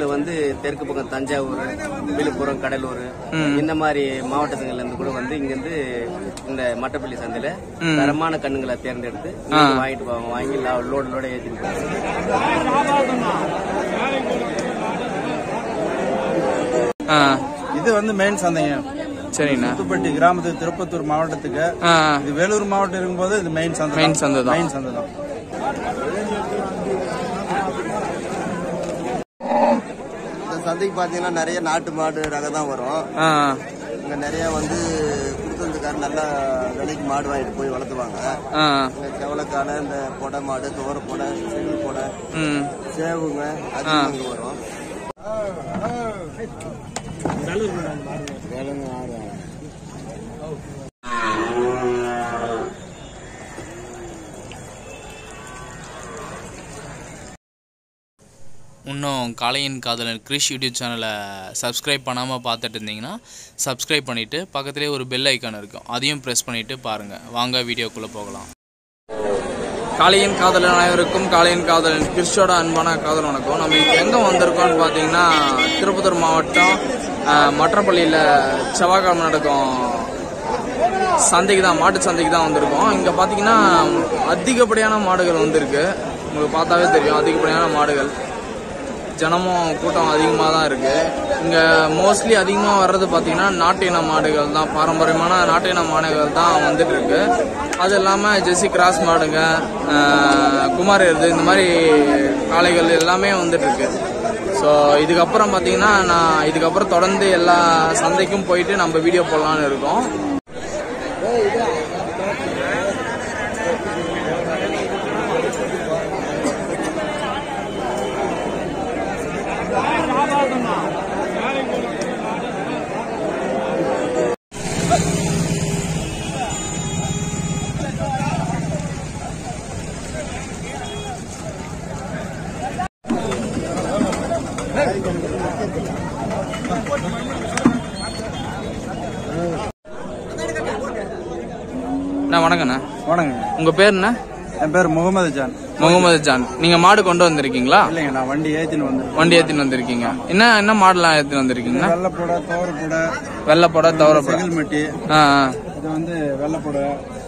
இது வந்து தெற்கு பக்கம் தஞ்சாவூர் விழுப்புரம் கடலூர் இந்த மாதிரி மாவட்டங்கள்ல இருந்து கூட வந்து இங்க இருந்து இந்த மட்டப்பள்ளி சந்தையில தரமான கண்ணுங்களை தேர்ந்தெடுத்து இங்க வந்து வாங்கிட்டு போவாங்க வாங்கி லோடு லோட ஏற்றிட்டு போவாங்க ஆ இது வந்து மெயின் சந்தைங்க சரிங்கண்ணா புதுப்பட்டி கிராமத்துக்கு திருப்பத்தூர் மாவட்டத்துக்கு ஆ இது வேலூர் மாவட்டம் இருக்கும்போது இது மெயின் சந்தை Main சந்தை தான். மெயின் சந்தை தான் இந்த சந்தைக்கு பார்த்தீங்கன்னா நிறைய நாட்டு மாடு ரகம் தான் வரும் ஆ இங்கே நிறைய வந்து கொடுத்ததுக்கார நல்ல விலைக்கு மாடு வாங்கிட்டு போய் வளர்த்துவாங்க ஆ இங்கே செவலக்கான இந்த பொடை மாடு துவர பொடை செவில் பொடை ம் சேவுங்க அதிகமாக இங்கே வரும் இன்னும் காளையன் காதலன் கிரிஷ் யூடியூப் சேனலை சப்ஸ்கிரைப் பண்ணாமல் பார்த்துட்டு இருந்தீங்கன்னா சப்ஸ்கிரைப் பண்ணிவிட்டு பக்கத்துலேயே ஒரு பெல் ஐக்கான் இருக்கும் அதையும் ப்ரெஸ் பண்ணிவிட்டு பாருங்கள் வாங்க வீடியோக்குள்ளே போகலாம் காளையன் காதலன் அனைவருக்கும் காளையன் காதலன் கிறிஸ்டோட அன்பான காதல் வணக்கம் நம்ம இப்போ எங்கே வந்திருக்கோம்னு பார்த்தீங்கன்னா திருப்பத்தூர் மாவட்டம் அஹ், மற்றப்பள்ளியில் செவ்வாய்க்கிழமை நடக்கும் சந்தைக்கு தான் மாட்டு சந்தைக்கு தான் வந்திருக்கோம் இங்கே பார்த்தீங்கன்னா அதிகப்படியான மாடுகள் வந்திருக்கு உங்களுக்கு பார்த்தாவே தெரியும் அதிகப்படியான மாடுகள் ஜனமும் கூட்டம் அதிகமாக தான் இருக்கு இங்கே மோஸ்ட்லி அதிகமாக வர்றது பார்த்தீங்கன்னா நாட்டு இன மாடுகள் தான் பாரம்பரியமான நாட்டு இன மாடுகள் தான் வந்துட்டு இருக்கு அது இல்லாமல் ஜெர்சி கிராஸ் மாடுங்க அஹ், குமார் எருது இந்த மாதிரி காளைகள் எல்லாமே வந்துட்டு இருக்கு ஸோ இதுக்கப்புறம் பார்த்தீங்கன்னா நான் இதுக்கப்புறம் தொடர்ந்து எல்லா சந்தைக்கும் போயிட்டு நம்ம வீடியோ போடலான்னு இருக்கோம் அண்ணா வணக்கண்ணா வணக்கங்க உங்கள் பேர் என்ன என் பேர் முகமது ஜான் முகமது ஜான் நீங்க மாடு கொண்டு வந்திருக்கீங்களா இல்லைங்க நான் வண்டி ஏத்தின்னு வந்திருக்கேன் வண்டி ஏத்தின்னு வந்திருக்கீங்க என்ன என்ன மாடெல்லாம் ஏத்தின்னு வந்திருக்கீங்க வெள்ளைப்பூடை தோரப்பூடை வெள்ளைப்பட தவறப்பட செகில்மெட்டி ஆ இது வந்து வெள்ளைப்பூடை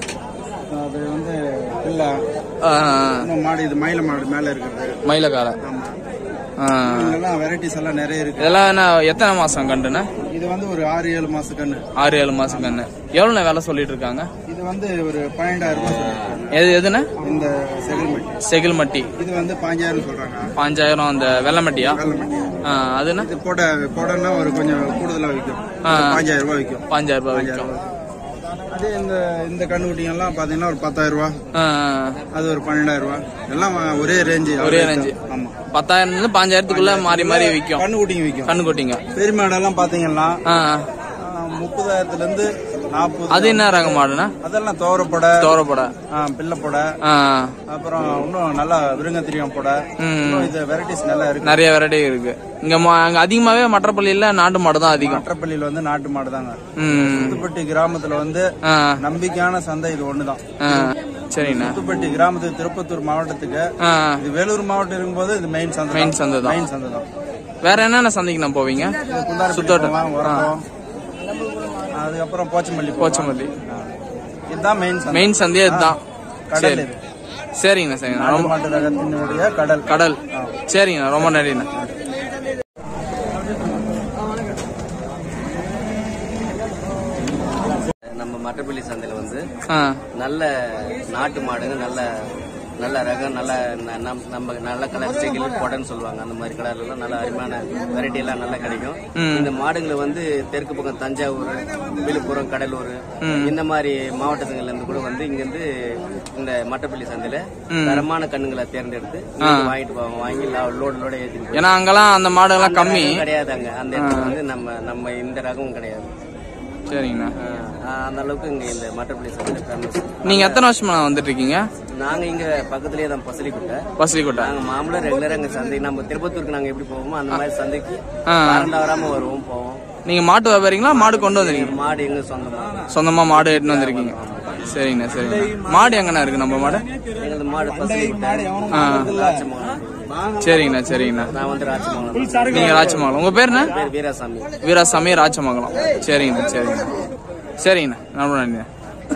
அது வந்து பிள்ளை ஆ, ஆ, இன்னும் மாடு இது மயில மாடு மேல இருக்கிறது மயிலக்கார ஆமா ஆ. இதெல்லாம் வெரைட்டிஸ் எல்லாம் நிறைய இருக்கு இதெல்லாம் என்ன எத்தனை மாசம் கண்டுண்ணே இது வந்து ஒரு ஆறு ஏழு மாச கண்ணு ஆறு ஏழு மாசம் கண்ணு எவ்வளவு வேலை சொல்லிட்டு இருக்காங்க இது வந்து ஒரு பன்னெண்டாயிரம் ரூபாய் சொல்றாங்க. எது எதுண்ணே இந்த செகில்மெட்டி செகில் மட்டி இது வந்து பாஞ்சாயிரம் சொல்றாங்க பாஞ்சாயிரம் அந்த வெள்ளமட்டியா வெள்ளமெட்டி ஆ, அதுண்ணே இது போட போடன்னா ஒரு கொஞ்சம் கூடுதலா விற்கும் பாஞ்சாயிரம் ரூபாய் விற்கும் பாஞ்சாயிரம் ரூபாய் விற்கும் அதே இந்த இந்த கண்ணுக்குட்டிங்க எல்லாம் பாத்தீங்கன்னா ஒரு பத்தாயிரம் ரூபாய் ஆ, அது ஒரு பன்னெண்டாயிரம் ரூபாய் எல்லாம் ஒரே ரேஞ்சு ஒரே range. ஆமா பத்தாயிரம் இருந்து பாஞ்சாயிரத்துக்குள்ள மாறி மாறி விற்கும் கண்ணுக்குட்டிங்க விற்கும் கண்ணு கொட்டிங்க பெரிய மாடெல்லாம் பாத்தீங்கன்னா ஆ, ஆ, முப்பதாயிரத்துல இருந்து நாற்பது அது என்ன ரக மாடுண்ணா அதெல்லாம் தோரப்படை தோரப்பட பிள்ளைப்படை ஆ அப்புறம் இன்னும் நல்லா விருங்கத்திரியம் படை ம். இன்னும் இது வெரைட்டிஸ் நல்லா இருக்கு நிறைய வெரைட்டி இருக்கு இங்க ம- அங்க அதிகமாவே மற்றப்பள்ளியில நாட்டு மாடு தான் அதிகம் மற்றப்பள்ளியில வந்து நாட்டு மாடு தாங்க ம் புதுப்பட்டி கிராமத்துல வந்து ஆ நம்பிக்கையான சந்தை இது ஒண்ணுதான் ஆ சரிண்ணா புதுப்பட்டி கிராமத்துக்கு திருப்பத்தூர் மாவட்டத்துக்கு ஆ இது வேலூர் மாவட்டம் இருக்கும்போது இது மெயின் சந்தை மெயின் சந்தை தான் மெயின் சந்தை தான் வேற என்னென்ன சந்தைக்கு நான் போவீங்க குந்தாரப்பள்ளி சுத்தோட்டம். போகலாம், உரகம். அதுக்கப்புறம் போச்சமல்லி போகலாம். போச்சமல்லி இதுதான் மெயின் சந்தை மெயின் சந்தையே இதுதான் கடல் சரி இது சரிங்கண்ணா சரிங்கண்ணா நாட்டு ரொம்ப மாட்டு ரகத்தினுடைய கடல் கடல் சரிங்கண்ணா ரொம்ப நன்றிண்ணா நம்ம மட்டப்பள்ளி சந்தையில வந்து ஆ நல்ல நாட்டு மாடுங்க நல்ல நல்ல ரகம் நல்ல ந- நம்- நம்ம நல்ல கலர் செகில் பொடன்னு சொல்லுவாங்க அந்த மாதிரி கலர்ல எல்லாம் நல்ல அருமையான வெரைட்டி எல்லாம் நல்லா கிடைக்கும் இந்த மாடுங்களை வந்து தெற்கு பக்கம் தஞ்சாவூர் விழுப்புரம் கடலூர் இந்த மாதிரி மாவட்டங்கள்ல இருந்து கூட வந்து இங்க இருந்து இந்த மட்டப்பள்ளி சந்தையில தரமான கண்ணுங்களை தேர்ந்தெடுத்து இங்க வந்து வாங்கிட்டு போவாங்க வாங்கி லோடு லோட ஏற்றிட்டு போய் ஏன்னா அங்கெல்லாம் அந்த மாடுகள்லாம் கம்மி கிடையாது அங்க அந்த இடத்துல வந்து நம்ம நம்ம இந்த ரகமும் கிடையாது சரிங்கண்ணா ஆஹ் அந்த அளவுக்கு இங்க இந்த மட்டப்பள்ளி சந்தையில ஃபேமஸ் நீங்க எத்தனை வருஷமா வந்துட்டு இருக்கீங்க நாங்க இங்க பக்கத்துலயே தான் பசலிக்குட்டை பசலிக்கோட்டை நாங்க மாமூலா ரெகுலரா எங்க சந்தை நம்ம திருப்பத்தூருக்கு நாங்க எப்படி போவோமோ அந்த மாதிரி சந்தைக்கு ஆ. வாரம் தவறாம வருவோம் போவோம் நீங்க மாட்டு வியாபாரிங்களா மாடு கொண்டு வந்திருக்கீங்க மாடு எங்க சொந்தமா சொந்தமா மாடு எடுத்துன்னு வந்திருக்கீங்க சரிங்கண்ணா சரிங்கண்ணா மாடு எங்கண்ணா இருக்கு நம்ம மாடு எங்களது மாடு பசலிக்குட்டை ஆ லாச்சமங்கலம் சரிங்கண்ணா சரிங்கண்ணா நான் வந்து ராஜமங்கலம் நீங்க ராச்சமங்கலம் உங்க பேர் என்ன பேர் வீராசாமி வீராசாமி ராச்சமங்கலம் சரிங்கண்ணா சரிங்கண்ணா சரிங்கண்ணா ரொம்ப நன்றிண்ணா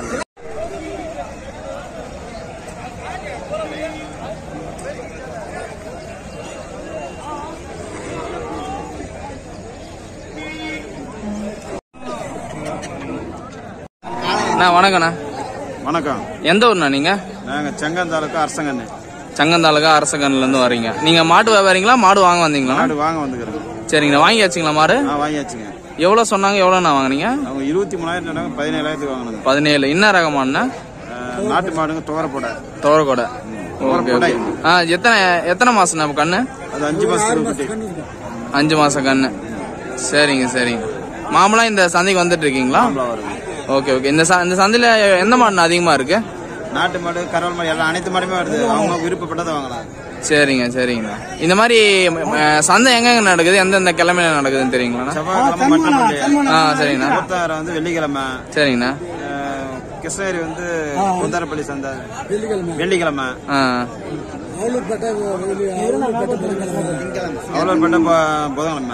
அண்ணா வணக்கண்ணா வணக்கம் எந்த ஊர்ண்ணா நீங்க நாங்க செங்கந்தாலுக்கு அரசங்கண்ணு சங்கந்தாலுக்கா அரசகன்ல இருந்து வரீங்க நீங்க மாட்டு வியாபாரிங்களா மாடு வாங்க வந்தீங்களா மாடு வாங்க வந்துக்கிறோம் சரிங்கண்ணா வாங்கியாச்சுங்களா மாடு ஆ வாங்கியாச்சுங்க எவ்வளவு சொன்னாங்க எவ்வளவுண்ணா வாங்குனீங்க அவங்க இருபத்தி மூணாயிரம் சொன்னாங்க பதினேழாயிரத்துக்கு வாங்கினாங்க பதினேழு என்ன ரகமாண்ணா நாட்டு மாடுங்க துவரப்போட துவரக்கொடை ஓகே ஓகே ஆ எத்தனை எத்தனை மாசம் நம்ம கண்ணு அது அஞ்சு மாசத்துக்கு குட்டி அஞ்சு மாசம் கண்ணு சரிங்க சரிங்க மாமலா இந்த சந்தைக்கு வந்துட்டு இருக்கீங்களா ஓகே ஓகே இந்த ச- இந்த சந்தையில எந்த மாடு அதிகமா இருக்கு நாட்டு மாடு கரவல் மாடு எல்லாம் அனைத்து மாடுமே வருது அவங்க விருப்பப்பட்டதை வாங்கலாம் சரிங்க சரிங்கண்ணா இந்த மாதிரி அஹ், சந்தை எங்கெங்க நடக்குது எந்தெந்த கிழமையில நடக்குதுன்னு தெரியுங்களா செவ்வாய்க்கிழமை மட்டன் பள்ளி ஆ சரிங்கண்ணா முத்தாரம் வந்து வெள்ளிக்கிழமை சரிங்கண்ணா அஹ், கிருஷ்ணகிரி வந்து குந்தாரப்பள்ளி சந்தை வெள்ளிக்கிழமை ஆ அவ்வளோப்பட்ட புதன்கிழமை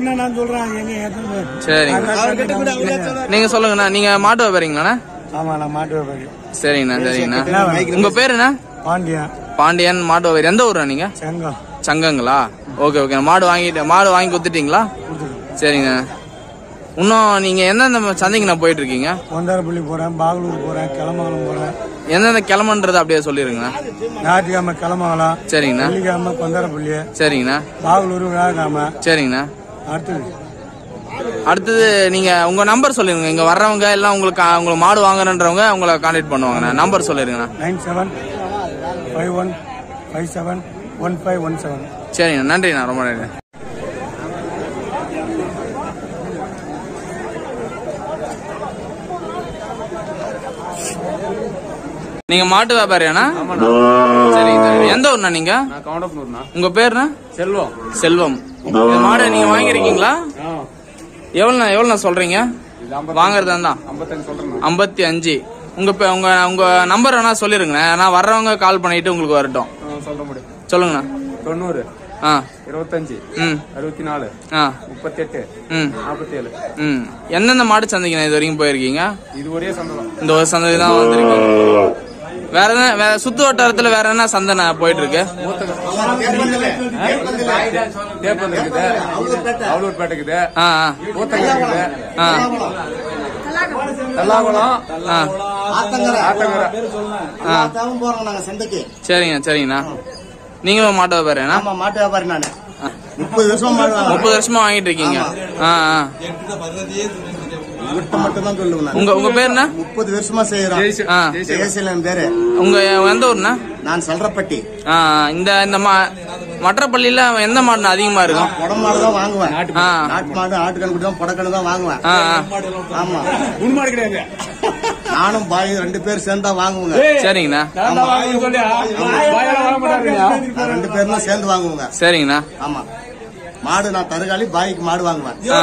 சரிங்க நீங்க சொல்லுங்கண்ணா நீங்க மாட்டு வியாபாரிங்களாண்ணா ஆமா நான் மாட்டு வியாபாரி சரிங்கண்ணா சரிங்கண்ணா உங்க பேரு என்ன பாண்டியன் பாண்டியன் மாட்டு வியாபாரி எந்த ஊரா நீங்க செங்கம் சங்கங்களா ஓகே ஓகே மாடு வாங்கிட்டு மாடு வாங்கி கொடுத்துட்டீங்களா சரிங்க இன்னும் நீங்க எந்தெந்த சந்தைக்கு நான் போயிட்டு இருக்கீங்க கொந்தாரப்பள்ளி போறேன் பாகலூர் போறேன் கிளமங்கலம் போறேன் எந்தெந்த கிளம்புன்றது அப்படியே சொல்லிருங்கண்ணா ஞாயிற்றுக்கிழமை கிளமங்கலம் சரிங்கண்ணா வெள்ளிக்கிழமை கொந்தாரப்பள்ளி சரிங்கண்ணா பாகலூர் வியாழக்கிழமை சரிங்கண்ணா அடுத்தது அடுத்தது நீங்க உங்க நம்பர் சொல்லிருங்க இங்க வர்றவங்க எல்லாம் உங்களுக்கு உங்களுக்கு மாடு வாங்குறன்றவங்க உங்களை கான்டாக்ட் பண்ணுவாங்கண்ணா நம்பர் சொல்லிருங்கண்ணா nine seven five one five seven one five one seven சரிங்கண்ணா நன்றிண்ணா ரொம்ப நன்றி நீங்க மாட்டு வியாபாரியாண்ணா சரிங்க சரி எந்த ஊர்ண்ணா நீங்க உங்க பேருண்ணா செல்வம் செல்வம் இந்த மாடு நீங்க வாங்கிருக்கீங்களா எவ்வளோண்ணா எவ்வளோண்ணா சொல்றீங்க வாங்குறதா இருந்தா ஐம்பத்தி அஞ்சு உங்க பே- உங்க உங்க நம்பர் வேணா சொல்லிருங்க நான் வர்றவங்க கால் பண்ணிட்டு உங்களுக்கு வரட்டும் சொல்ல முடியும் சொல்லுங்கண்ணா தொண்ணூறு ஆ இருபத்தஞ்சு ம் அறுபத்தி நாலு ஆ முப்பத்தெட்டு ம் நாற்பத்தி ஏழு ம் எந்தெந்த மாடு சந்தைக்கு இது வரைக்கும் போயிருக்கீங்க இது ஒரே சந்தோம் இந்த ஒரு சந்தைக்கு தான் வந்திருக்கீங்க வேற என்ன வேற சுத்து வட்டாரத்துல வேற என்ன சந்தை நான் போயிட்டு இருக்கு தேப்பல் இருக்குது அவலூர்பேட்டை இருக்குது ஆ ஆ, ஊத்தங்க இருக்குது ஆ தல்லாகுளம் ஆ ஆத்தங்கரை ஆ போறோம் நாங்க சந்தைக்கு சரிங்க சரிங்கண்ணா நீங்களும் மாட்டு வியாபாரியாண்ணா ஆமா மாட்டு வியாபாரி நானு முப்பது வருஷமா மாடு வாங்க முப்பது வருஷமா வாங்கிட்டு இருக்கீங்க ஆ ஆ விட்டு மட்டும் தான் சொல்லுவேன் நான். உங்க உங்க பேர் என்ன முப்பது வருஷமா செய்யறோம் ஆ ஜெயசீலன் பேரு உங்க எந்த ஊர்ண்ணா நான் சொல்றப்பட்டி ஆ இந்த இந்த மா மற்றப்பள்ளியில எந்த மாடு அதிகமா இருக்கும் புடம் மாடு தான் வாங்குவேன் ஆ நாட்டு மாடு ஆட்டுக்கணு தான் புடக்கணு தான் வாங்குவேன் ஆ ஆ. ஆமா நானும் பாய் ரெண்டு பேர் சேர்ந்தா வாங்குவோங்க சரிங்கண்ணா நான் ரெண்டு பேரும் தான் சேர்ந்து வாங்குவோங்க சரிங்கண்ணா ஆமா மாடு நான் தருகாலி பாய்க்கு மாடு வாங்குவேன் ஆ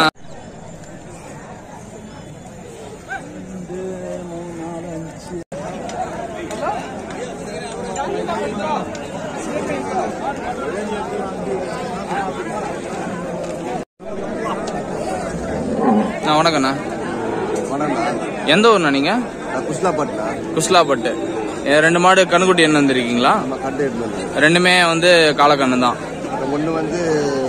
ஆ வணக்கண்ணா எந்த ஊர்ண்ணா நீங்க குஸ்லாப்பட்டினா குஸ்லாப்பட்டு ஏ, ரெண்டு மாடு கண்ணுக்குட்டி என்ன வந்திருக்கீங்களா நம்ம கண்டு எடுத்து ரெண்டுமே வந்து காலக்கண்ணு தான் ஒண்ணு வந்து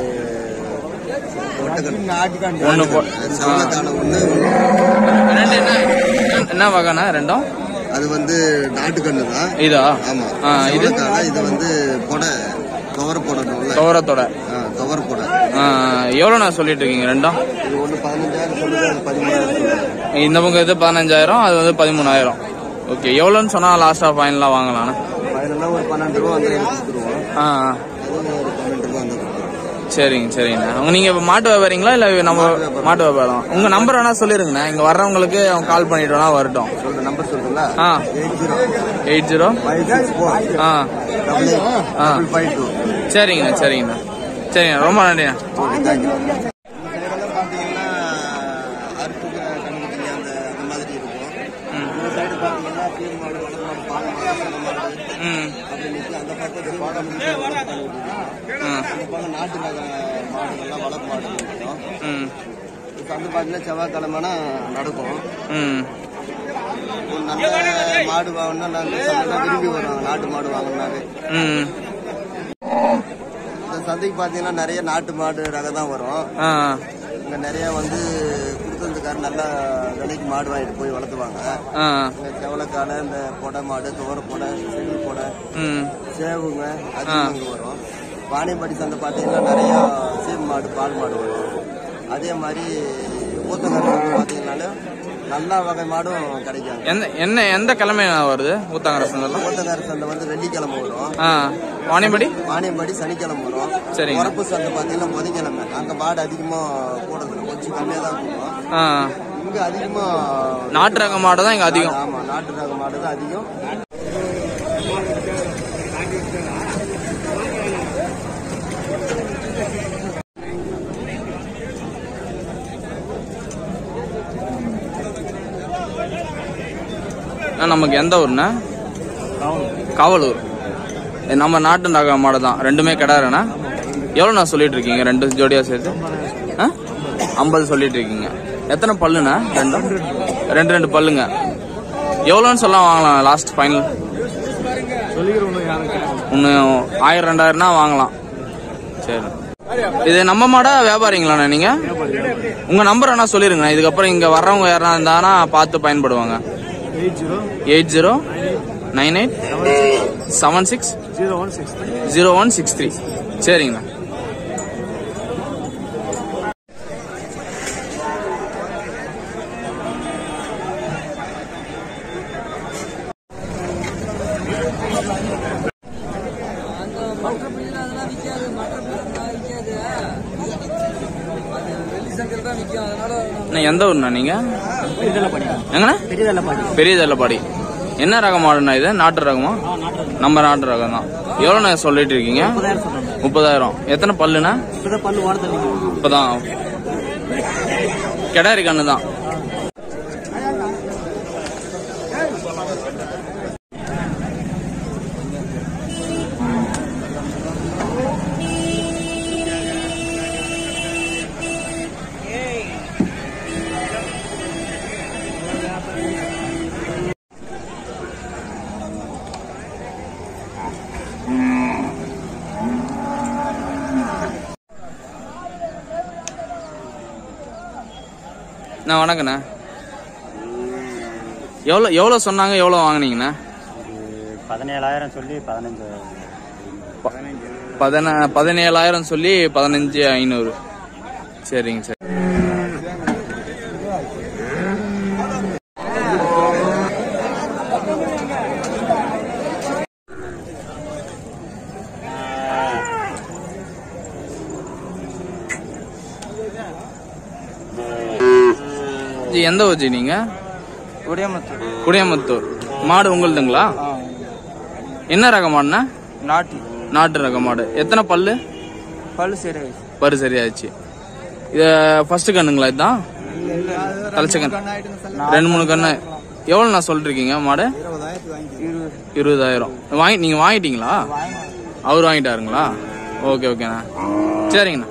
ஒண்ணு போ- செவலக்கான ஒண்ணு ரெண்டு என்ன என்ன வகைண்ணா ரெண்டும் அது வந்து நாட்டுக்கண்ணு தான் இதா ஆமா ஆ, இது செவலக்கான இது வந்து பொடை துவர போடணும்ல துவரத்தோட துவர போடை ஆ, எவ்வளோண்ணா சொல்லிட்டு இருக்கீங்க ரெண்டும் இது ஒண்ணு பதினஞ்சாயிரம் சொல்லுது அது பதிமூணாயிரம் சொல்லுது இந்த பக்கம் இது பதினஞ்சாயிரம் அது வந்து பதிமூணாயிரம் ஓகே எவ்வளோன்னு சொன்னா லாஸ்டா ஃபைனலாக வாங்கலாம்ண்ணா பதினெல்லாம் ஒரு பன்னெண்டு ரூபா வந்து எனக்கு கொடுத்துருவோம் ஆ ஆ. அதுவும் ஒரு பன்னெண்டு ரூபா வந்து கொடுத்துருவோம் சரிங்க சரிங்கண்ணா உங்க நீங்க இப்ப மாட்டு வியாபாரிங்களா இல்ல நம்ம மாட்டு வியாபாரம் உங்க நம்பர் வேணா சொல்லிருங்கண்ணா இங்க வர்றவங்களுக்கு அவங்க கால் பண்ணிட்டு வேணா வரட்டும் சொல்ற நம்பர் சொல்றல ஆ eight zero eight zero five six four ஆ டபுள் எயிட் ஆ. டபுள் ஃபைவ் டூ சரிங்கண்ணா சரிங்கண்ணா சரிண்ணா ரொம்ப நன்றிண்ணா தேங்க்யூ சைடெல்லாம் பார்த்தீங்கன்னா அறுப்புக்கு கண்ணுக்குட்டிங்க அந்த அந்த மாதிரி இருக்கும் இந்த சைடு பார்த்தீங்கன்னா பீர் மாடு வளர் மாடு பால் மாடு சின்ன மாடு ம் அப்படி நிற்கும் அந்த பக்கத்துக்கு பாடம் இந்த பக்கம் நாட்டு ரக மாடுகள்லாம் வளர்ப்பு மாடுகள் இருக்கும் ம் இப்போ வந்து பார்த்தீங்கன்னா செவ்வாய்க்கிழமைனா நடக்கும் ம் ஒரு நல்ல மாடு வாங்கினா நாங்கள் சந்தையில் விரும்பி வருவாங்க நாட்டு மாடு வாங்கினாவே ம் இந்த சந்தைக்கு பார்த்தீங்கன்னா நிறைய நாட்டு மாடு ரகம் தான் வரும் ஆ இங்கே நிறைய வந்து கொடுத்ததுக்கார நல்ல விலைக்கு மாடு வாங்கிட்டு போய் வளர்த்துவாங்க ஆ இந்த செவலக்காலை இந்த கொடை மாடு துவர கொடை செடி கொடை ம் சேவுங்க அதிகம் இங்கே வரும் வாணியம்பாடி சந்தை பார்த்தீங்கன்னா நிறைய சேவு மாடு பால் மாடு வரும் அதே மாதிரி ஊத்தங்கரை சந்தை பார்த்தீங்கன்னாலும் நல்ல வகை மாடும் கிடைக்கும் எந்த என்ன எந்த கிழமை வருது ஊத்தாங்கர சந்தெல்லாம் ஊத்தங்கரை சந்தை வந்து வெள்ளிக்கிழமை வரும் ஆ வாணியம்படி வாணியம்பாடி சனிக்கிழமை வரும் சரிங்க. உரப்பு சந்தை பார்த்தீங்கன்னா புதன்கிழமை அங்கே மாடு அதிகமாக கூடுதல் கொஞ்சம் கம்மியாக தான் கூடும் ஆ இங்கே அதிகமாக நாட்டு ரக மாடு தான் இங்கே அதிகம் ஆமா நாட்டு ரக மாடு தான் அதிகம் அண்ணா, நமக்கு எந்த ஊர்ண்ணா காவலூர் இது நம்ம நாட்டு ரக மாடு தான் ரெண்டுமே கிடாருண்ணா எவ்வளோண்ணா சொல்லிட்டு இருக்கீங்க ரெண்டு ஜோடியா சேர்த்து ஆ ஐம்பது சொல்லிட்டு இருக்கீங்க எத்தனை பல்லுண்ணா ரெண்டும் ரெண்டு ரெண்டு பல்லுங்க எவ்வளோன்னு சொல்ல வாங்கலாம் லாஸ்ட் ஃபைனல் ஒன்று ஆயிரம் ரெண்டாயிரம்னா வாங்கலாம் சரி இது நம்ம மாடா வியாபாரிங்களாண்ணா நீங்க உங்க நம்பர் வேணா சொல்லிருங்க இதுக்கப்புறம் இங்க வர்றவங்க யாரா இருந்தாங்கன்னா பார்த்து பயன்படுவாங்க eight zero nine eight seven six zero one six three சரிங்கண்ணா அண்ணா, எந்த ஊர்ண்ணா நீங்க எங்கண்ணா பெரிய தள்ளப்பாடி என்ன ரகம் மாடுண்ணா இது நாட்டு ரகமா நம்ம நாட்டு ரகம் தான் எவ்வளோண்ணா சொல்லிட்டு இருக்கீங்க முப்பதாயிரம் எத்தனை பல்லுண்ணா இப்பதான் கிடாரி கண்ணு தான் அண்ணா வணக்கண்ணா எவ்வளோ எவ்வளோ சொன்னாங்க எவ்வளோ வாங்குனீங்கண்ணா பதினேழாயிரம் சொல்லி பதினஞ்சு பதின பதினேழாயிரம் சொல்லி பதினஞ்சு ஐநூறு சரிங்க சரி ஜி எந்த ஊர் ஜி நீங்க குடியமத்தூர் குடியமுத்தூர் மாடு உங்களுதுங்களா என்ன ரக மாடுண்ணா நாட்டு நாட்டு ரக மாடு எத்தனை பல்லு பல்லு சரி பரு சரியாச்சு இது ஃபர்ஸ்ட் கண்ணுங்களா இதுதான் தலைச்ச கண் ரெண்டு மூணு கண்ணு எவ்வளோ நான் சொல்லிருக்கீங்க மாடு இருபதாயிரம் வாங்கி நீங்க வாங்கிட்டீங்களா அவர் வாங்கிட்டாருங்களா ஓகே ஓகேண்ணா சரிங்கண்ணா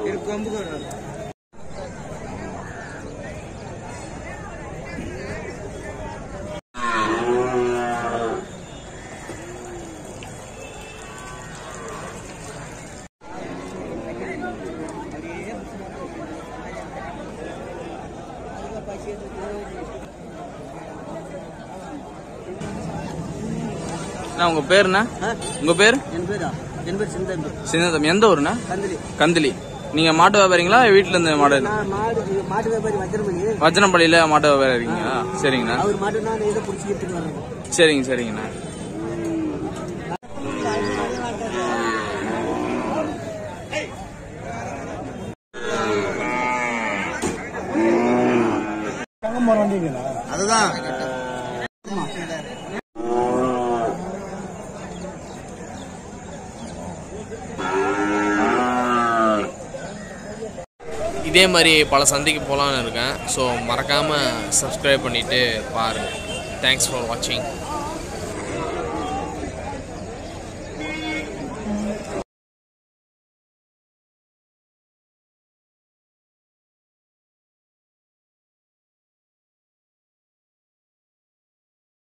அண்ணா, உங்க பேருண்ணா உங்க பேர் என் பேரா என் பேர் சிந்தம்பி சின்னதம் எந்த ஊருண்ணா கந்திரி கந்திலி நீங்க மாட்டு வியாபாரிங்களா வீட்டுல இருந்து மாடு நான் மாடு மாட்டு வியாபாரி வச்சிருமணி வச்சனப்பள்ளியில மாட்டு வியாபாரி இருக்கீங்களா சரிங்கண்ணா அவர் மாட்டு நான் இதை பிடிச்சி எடுத்துட்டு வரேன் சரிங்க சரிங்கண்ணா தங்கம்மாள் வந்தீங்களா அதுதான் இதே மாதிரி பல சந்தைக்கு போகலான்னு இருக்கேன் ஸோ மறக்காமல் சப்ஸ்கிரைப் பண்ணிவிட்டு பாருங்கள் தேங்க்ஸ் ஃபார் வாட்சிங்